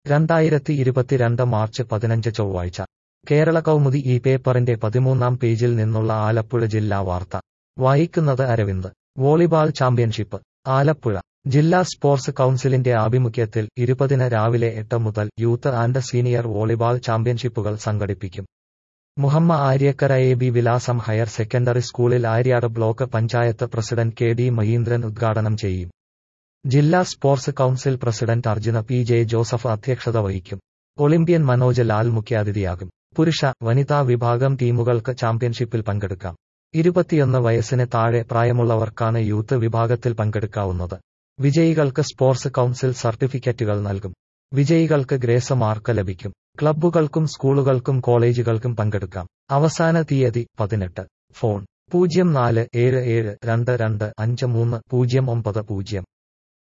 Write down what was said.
രണ്ടായിരത്തി ഇരുപത്തിരണ്ട് മാർച്ച് പതിനഞ്ച് ചൊവ്വാഴ്ച കേരള കൗമുദി ഈ പേപ്പറിന്റെ പതിമൂന്നാം പേജിൽ നിന്നുള്ള ആലപ്പുഴ ജില്ലാ വാർത്ത വായിക്കുന്നത് അരവിന്ദ് വോളിബാൾ ചാമ്പ്യൻഷിപ്പ് ആലപ്പുഴ ജില്ലാ സ്പോർട്സ് കൗൺസിലിന്റെ ആഭിമുഖ്യത്തിൽ ഇരുപതിന് രാവിലെ എട്ട് മുതൽ യൂത്ത് ആൻഡ് സീനിയർ വോളിബാൾ ചാമ്പ്യൻഷിപ്പുകൾ സംഘടിപ്പിക്കും മുഹമ്മ ആര്യക്കര എ ബി വിലാസം ഹയർ സെക്കൻഡറി സ്കൂളിൽ Aryad block panchayat president K D Mahindran ഉദ്ഘാടനം ചെയ്യും ജില്ലാ sports council president Arjuna P J Joseph അധ്യക്ഷത വഹിക്കും ഒളിമ്പ്യൻ മനോജ് ലാൽ മുഖ്യാതിഥിയാകും പുരുഷ വനിതാ വിഭാഗം ടീമുകൾക്ക് ചാമ്പ്യൻഷിപ്പിൽ പങ്കെടുക്കാം ഇരുപത്തിയൊന്ന് വയസ്സിന് താഴെ പ്രായമുള്ളവർക്കാണ് യൂത്ത് വിഭാഗത്തിൽ പങ്കെടുക്കാവുന്നത് വിജയികൾക്ക് സ്പോർട്സ് കൗൺസിൽ സർട്ടിഫിക്കറ്റുകൾ നൽകും വിജയികൾക്ക് ഗ്രേസ് മാർക്ക് ലഭിക്കും ക്ലബ്ബുകൾക്കും സ്കൂളുകൾക്കും കോളേജുകൾക്കും പങ്കെടുക്കാം അവസാന തീയതി പതിനെട്ട് ഫോൺ പൂജ്യം നാല് ഏഴ് ഏഴ് രണ്ട് രണ്ട് അഞ്ച് മൂന്ന് പൂജ്യം ഒമ്പത് പൂജ്യം